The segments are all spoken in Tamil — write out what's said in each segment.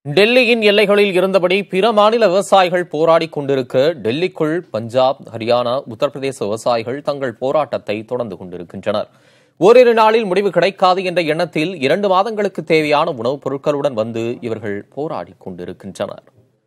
டெல்லியின் எல்லைகளில் இருந்தபடி பிற மாநில விவசாயிகள் போராடிக் கொண்டிருக்க டெல்லிக்குள் பஞ்சாப் ஹரியானா உத்தரப்பிரதேச விவசாயிகள் தங்கள் போராட்டத்தை தொடர்ந்து கொண்டிருக்கின்றனர் ஓரிரு நாளில் முடிவு கிடைக்காது என்ற எண்ணத்தில் இரண்டு மாதங்களுக்கு தேவையான உணவுப் பொருட்களுடன் வந்து இவர்கள் போராடிக் கொண்டிருக்கின்றனர்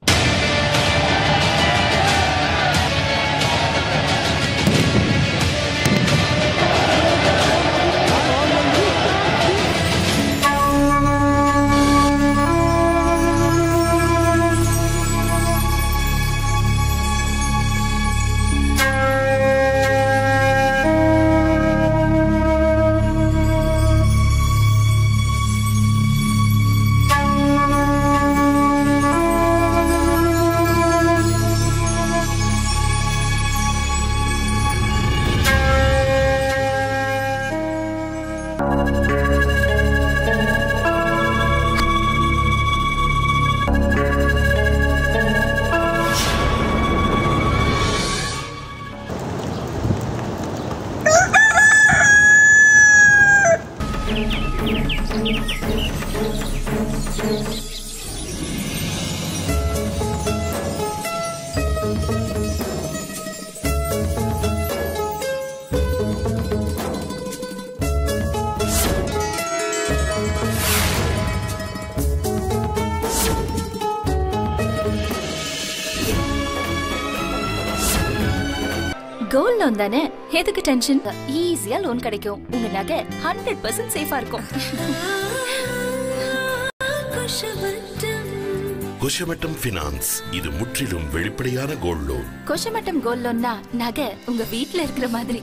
கோல்ட் லோன் தானே எதுக்கு டென்ஷன் ஈஸியா லோன் கிடைக்கும் உங்க நகை ஹண்ட்ரட் பர்சன்ட் சேஃபா இருக்கும் குஷமட்டம் பினான்ஸ் இது முற்றிலும் வெளிப்படையான கோல்ட் லோன் கொஷமட்டம் கோல்ட் லோன்னா நகை உங்க வீட்ல இருக்கிற மாதிரி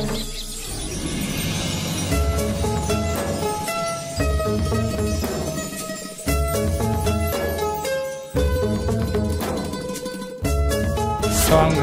வாங்க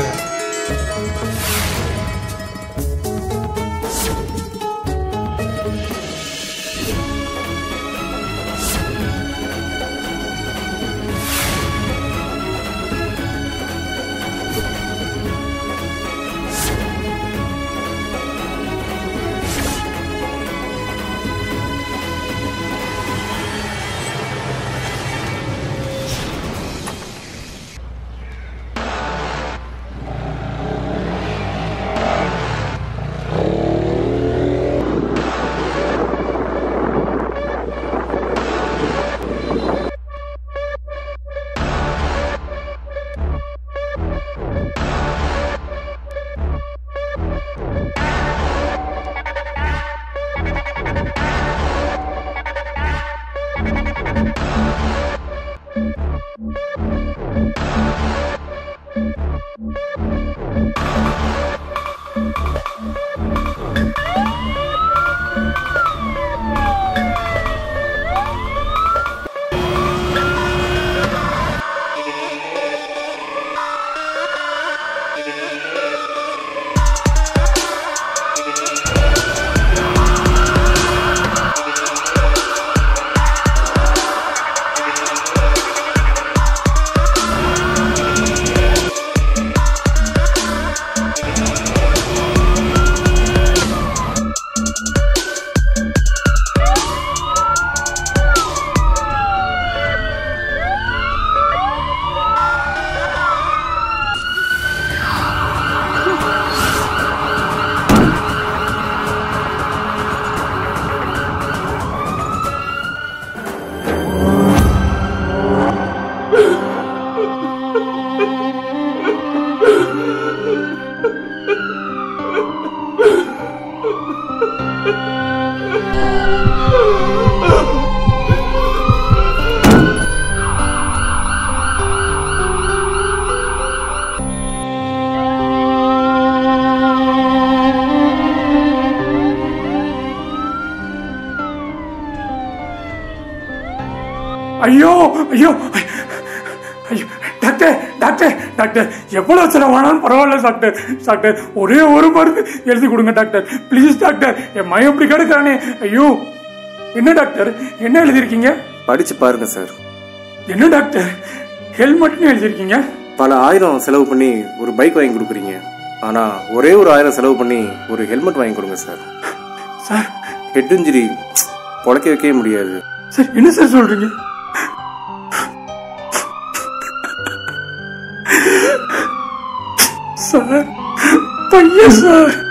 ஐயோ ஐயோ ஐயோ டாக்டர் டாக்டர் டாக்டர் எவ்வளவு செலவானாலும் பரவாயில்ல டாக்டர் டாக்டர் ஒரே ஒரு மருந்து எழுதி கொடுங்க டாக்டர் ப்ளீஸ் டாக்டர் என் மயம் இப்படி கிடக்கானே ஐயோ என்ன டாக்டர் என்ன எழுதியிருக்கீங்க படிச்சு பாருங்க சார் என்ன டாக்டர் ஹெல்மெட்னு எழுதியிருக்கீங்க பல ஆயிரம் செலவு பண்ணி ஒரு பைக் வாங்கி கொடுக்குறீங்க ஆனா ஒரே ஒரு ஆயிரம் செலவு பண்ணி ஒரு ஹெல்மெட் வாங்கி கொடுங்க சார் சார் ஹெட் இன்ஜுரி பொழைக்க வைக்கவே முடியாது சார் என்ன சார் சொல்றீங்க சார் பையன் சார்